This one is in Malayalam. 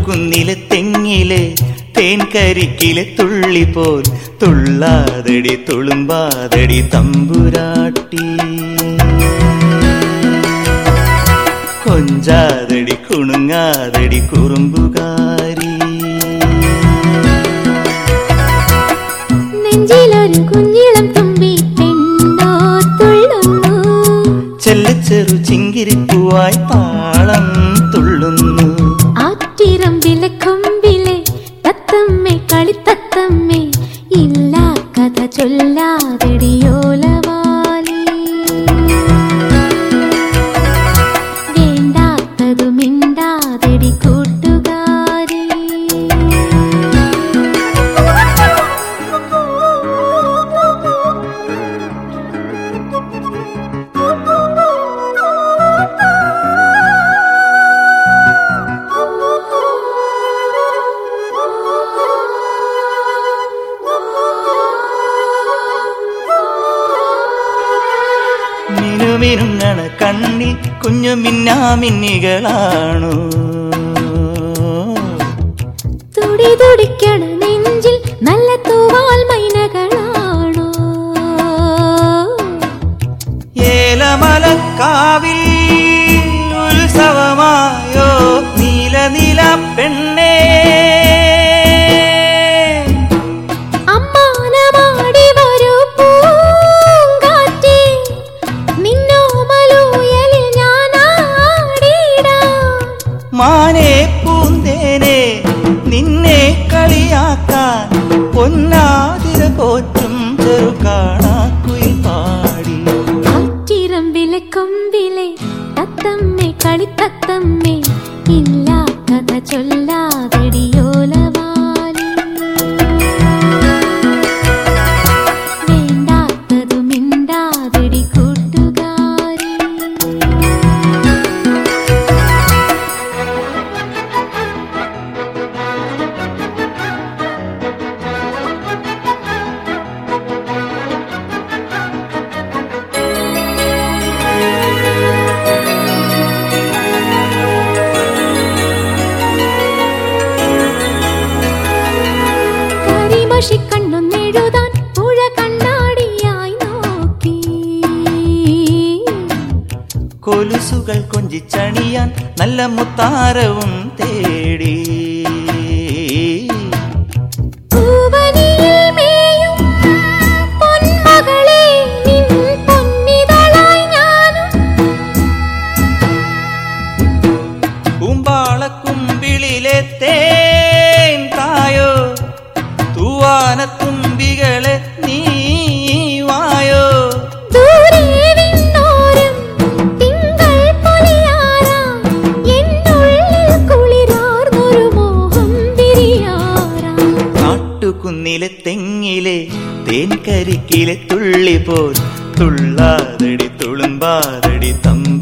കാട്ടുകുന്നിലെ തെങ്ങിലെ തേൻ കരിക്കിലെ തുള്ളി പോൽ തുള്ളാതടി തുളുമ്പാതടി തമ്പുരാട്ടി കൊഞ്ചാതടി കുണുങ്ങാതടി കുറുമ്പുകാരി നെഞ്ചിലൊരു കുഞ്ഞിളം തുമ്പി പെണ്ണോ തുള്ളുന്നു ചെല്ലച്ചെറു ചിങ്കിരിപ്പൂവായി താളം തുള്ളുന്നു ആറ്റിറമ്പിലെ കൊമ്പിലെ തത്തമ്മേ കളിത്തത്തമ്മേ ഇല്ല കഥ ചൊല്ലാതെടിയോലവാലി വേണ്ടാത്തതു മിണ്ടാതെടി കൂട്ടുകാരി മിനുമിനുങ്ങണ കണ്ണിൽ കുഞ്ഞു മിന്നാമിന്നികളാണോ തുടി തുടിക്കണ നെഞ്ചിൽ നല്ല തൂവാൽ മൈനകളാണോ ഏലമലക്കാവിൽ ഉത്സവമായോ നീല നീല പെണ്ണേ അമ്മാനമാടി വരൂ പൂങ്കാറ്റേ, നിന്നോമലൂയലിൽ ഞാനാടിടാം. മാനേ പൂന്തേനെ നിന്നെ കളിയാക്കാൻ പൊന്നാതിര പോറ്റും ചെറുകാണാക്കുയിൽ പാടി ആറ്റിറമ്പിലെ കൊമ്പിലെ തത്തമ്മേ കളിത്തത്തമ്മേ ഇല്ല കഥ ചൊല്ലാതെടിയോലവാലി വേണ്ടാത്തതു മിണ്ടാതെടി കൂട്ടുകാരി കരിമഷി കണ്ണൊന്നെഴുതാൻ പുഴ കണ്ണാടിയായി നോക്കി കൊലുസുകൾ കൊഞ്ചിച്ചണിയാൻ നല്ല മുത്താരവും തേടി പൂവനിയിൽ മേയും പൊന്മകളെ നിൻ പൊന്നിതളായി ഞാനും കുമ്പാളക്കുമ്പിളിലെ തേൻ തായോ തൂവാനത്തുമ്പികളെ നീ വായോ ദൂരെ വിണ്ണോരം തിങ്കൾ പൊലിയാറാം എന്നുള്ളിൽ കുളിരാർന്നൊരു മോഹം വിരിയാറാം കാട്ടുകുന്നിലെ തെങ്ങിലെ തേൻ കരിക്കിലെ തുള്ളി പോൽ തുള്ളാതടി തുളുമ്പാതടി തമ്പ